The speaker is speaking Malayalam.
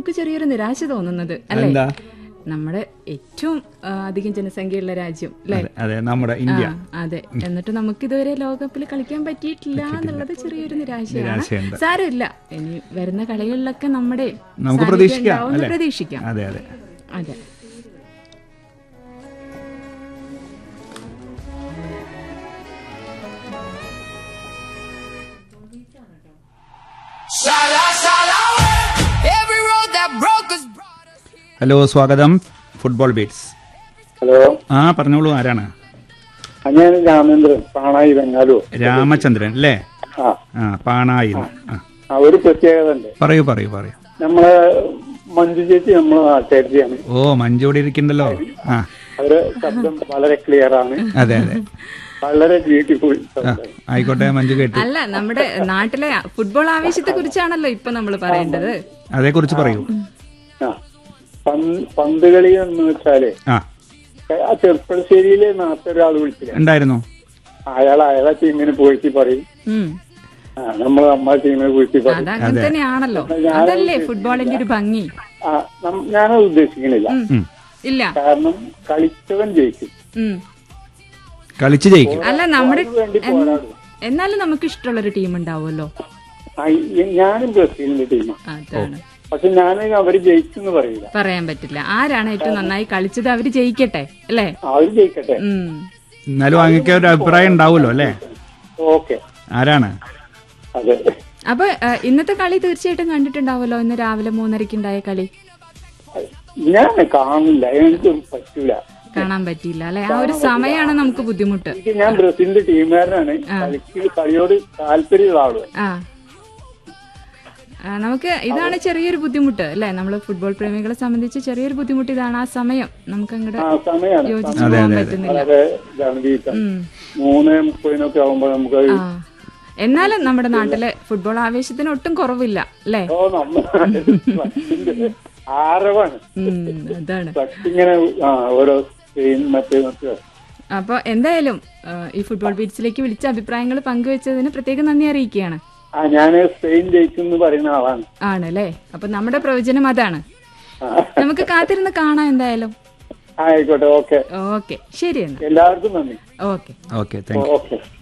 നമുക്ക് ചെറിയൊരു നിരാശ തോന്നുന്നത് അല്ലേ എന്താ നമ്മുടെ ഏറ്റവും ആ, അധികം ജനസംഖ്യയുള്ള രാജ്യം അല്ലേ അതെ, അതെ നമ്മുടെ ഇന്ത്യ ആ, അതെ എന്നിട്ട് നമുക്ക് ഇതുവരെ ലോകകപ്പിൽ കളിക്കാൻ പറ്റിയിട്ടില്ല എന്നുള്ളത് ചെറിയൊരു നിരാശയാണ് നിരാശയുണ്ട്. സാരമില്ല ഇനി വരുന്ന കളികളിലൊക്കെ നമ്മുടെ നമുക്ക് സാന്നിധ്യം പ്രതീക്ഷിക്കാം, ഉണ്ടാവുമെന്ന് അല്ലേ? പ്രതീക്ഷിക്കാം അതെ അതെ അതെ Every road that broke us hello സ്വാഗതം ഫുട്ബോൾ ബീറ്റ്സ് ഹലോ ആ പറഞ്ഞോളൂ ആരാണ് ആ, ഞാൻ രാമേന്ദ്രൻ പാണായി ബംഗാലു രാമചന്ദ്രൻ അല്ലേ ആ ആ പാണായി ആ ആ ഒരു പ്രത്യേകത ഉണ്ട് പറയൂ പറയൂ പറയൂ നമ്മളെ മഞ്ജു ചേച്ചി നമ്മളെ നാട്ടുകാരിയാണ് ഓ മഞ്ചോടി ഇരിക്കണ്ടല്ലോ ആ അവര് ശബ്ദം വളരെ ക്ലിയർ ആണ് അതെ അതെ വളരെ ബ്യൂട്ടിഫുൾ ആ, ആയിക്കോട്ടെ മഞ്ജു കേട്ടു അല്ല നമ്മുടെ നാട്ടിലെ ഫുട്ബോൾ ആവേശത്തെ കുറിച്ചാണല്ലോ ഇപ്പൊ നമ്മൾ പറയേണ്ടത് അതേക്കുറിച്ച് പറയൂ ആ പന്ത് പന്ത് കളി എന്ന് വെച്ചാല് ആ ആ ചെറുപ്പളശ്ശേരിയിലെ നാട്ടിൽ ഒരാൾ വിളിച്ചില്ല ഉണ്ടായിരുന്നു അയാൾ അയാളെ ടീമിനെ പോയിട്ട് പറയും ഉം ആ നമ്മൾ നമ്മളെ ടീമിനെ പോയിട്ട് പറയും അതങ്ങനെ തന്നെയാണല്ലോ അതല്ലേ ഫുട്ബോളിന്റെ ഒരു ഭംഗി ആ നം- ഞാനത് ഉദ്ദേശിക്കുന്നില്ല ഉം. ഇല്ല കാരണം കളിച്ചവൻ ജയിക്കും ഉം കളിച്ച് ജയിക്കും അല്ല നമ്മുടെ അതിനു വേണ്ടി പോരാടും എന്നാലും നമുക്ക് ഇഷ്ടമുള്ള ഒരു ടീം ഉണ്ടാവുമല്ലോ ആ, ഈ- ഞാനും ബ്രസീലിന്റെ ടീമാണ് അതാണ് പക്ഷെ ഞാൻ അവര് ജയിച്ചെന്ന് പറയില്ല പറയാൻ പറ്റില്ല ആരാണ് ഏറ്റവും നന്നായി കളിച്ചത് അവര് ജയിക്കട്ടെ അല്ലേ അവര് ജയിക്കട്ടെ ഉം എന്നാലും അങ്ങക്ക് ഒരു അഭിപ്രായം ഉണ്ടാവുമല്ലോ അല്ലേ ഓക്കെ ആരാണ് അതെ അപ്പൊ ആ, ഇന്നത്തെ കളി തീർച്ചയായിട്ടും കണ്ടിട്ടുണ്ടാവുമല്ലോ ഇന്ന് രാവിലെ മൂന്നരയ്ക്ക് ഉണ്ടായ കളി ഞാൻ കാണില്ല എനിക്ക് പറ്റൂല കാണാൻ പറ്റിയില്ല അല്ലെ ആ ഒരു സമയമാണ് നമുക്ക് ബുദ്ധിമുട്ട് എനിക്ക് ഞാൻ ബ്രസീലിന്റെ ടീമുകാരനാണ് കളിക്ക് കളിയോട് താല്പര്യമുള്ള ആള് ആ ആ, നമുക്ക് ഇതാണ് ചെറിയൊരു ബുദ്ധിമുട്ട് അല്ലെ നമ്മൾ ഫുട്ബോൾ പ്രേമികളെ സംബന്ധിച്ച് ചെറിയൊരു ബുദ്ധിമുട്ട് ഇതാണ് ആ സമയം നമുക്ക് അങ്ങോട്ട് ആ സമയമാണ് യോജിച്ചു പോകാൻ പറ്റുന്നില്ല വളരെ ഇതാണ് വീട്ടം ഉം. മൂന്ന് മുപ്പതിനൊക്കെ ആവുമ്പോ നമുക്ക് ആ എന്നാലും നമ്മുടെ നാട്ടിലെ ഫുട്ബോൾ ആവേശത്തിന് ഒട്ടും കുറവില്ല അല്ലേ ഓ നമ്മ ആരവാണ് ഉം, അതാണ് ഇങ്ങനെ ആ ഓരോ സ്പെയിൻ മറ്റേ മറ്റേ അപ്പൊ എന്തായാലും ആ, ഈ ഫുട്ബോൾ ബീറ്റ്സിലേക്ക് വിളിച്ച അഭിപ്രായങ്ങൾ പങ്കുവെച്ചതിന് പ്രത്യേകം നന്ദി അറിയിക്കുകയാണ് ആ ഞാന് സ്പെയിൻ ജയിക്കും എന്ന് പറയുന്ന ആളാണ് ആണല്ലേ അപ്പൊ നമ്മുടെ പ്രവചനം അതാണ് ആ, നമുക്ക് കാത്തിരുന്ന് കാണാം എന്തായാലും ആയിക്കോട്ടെ ഓക്കെ ഓക്കെ ശരി എന്നാ എല്ലാവർക്കും നന്ദി okay okay thank you okay